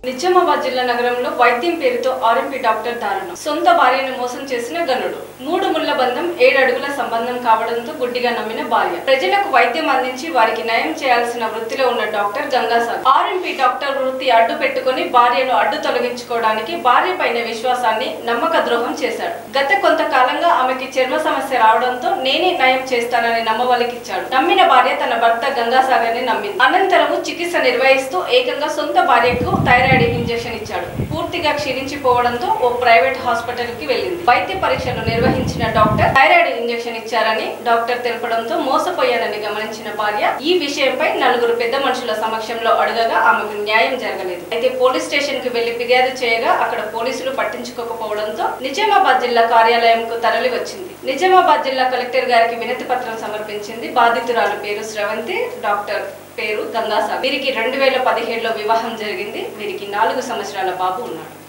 నిజామాబాద్ జిల్లా నగరంలో వైద్యం పేరుతో ఆర్ఎంపీ డాక్టర్ దారుణం సొంత భార్యను మోసం చేసిన గనుడు మూడు ముళ్ల బంధం ఏడు అడుగుల సంబంధం కావడంతో గుడ్డిగా నమ్మిన భార్య ప్రజలకు వైద్యం అందించి వారికి నయం చేయాల్సిన వృత్తిలో ఉన్న డాక్టర్ గంగాసాగర్ ఆర్ఎంపీ డాక్టర్ వృత్తి అడ్డు పెట్టుకుని భార్యను అడ్డు తొలగించుకోవడానికి భార్య పైన విశ్వాసాన్ని నమ్మక ద్రోహం చేశాడు గత కొంతకాలంగా ఆమెకి చర్మ సమస్య రావడంతో నేనే నయం చేస్తానని నమ్మవలికిచ్చాడు నమ్మిన భార్య తన భర్త గంగాసాగర్ ని నమ్మింది అనంతరము చికిత్స నిర్వహిస్తూ ఏకంగా సొంత భార్యకు థైరాయిడ్ ఇంజెక్షన్ ఇచ్చాడు పూర్తిగా క్షీణించిపోవడంతో ఓ ప్రైవేట్ హాస్పిటల్ కి వెళ్ళింది వైద్య పరీక్షలు నిర్వహించిన డాక్టర్ థైరాయిడ్ ఇంజెక్షన్ ఇచ్చారని డాక్టర్ తెలపడంతో మోసపోయానని గమనించిన భార్య ఈ విషయంపై నలుగురు పెద్ద మనుషుల సమక్షంలో అడగగా ఆమెకు న్యాయం జరగలేదు అయితే పోలీస్ స్టేషన్ కి వెళ్లి ఫిర్యాదు చేయగా అక్కడ పోలీసులు పట్టించుకోకపోవడంతో నిజామాబాద్ జిల్లా కార్యాలయంకు తరలి వచ్చింది నిజామాబాద్ జిల్లా కలెక్టర్ గారికి వినతి పత్రం సమర్పించింది బాధితురాలు పేరు స్రవంతి డాక్టర్ పేరు గంగాసాగర్ వీరికి రెండు వేల పదిహేడులో వివాహం జరిగింది వీరికి నాలుగు సంవత్సరాల బాబు ఉన్నాడు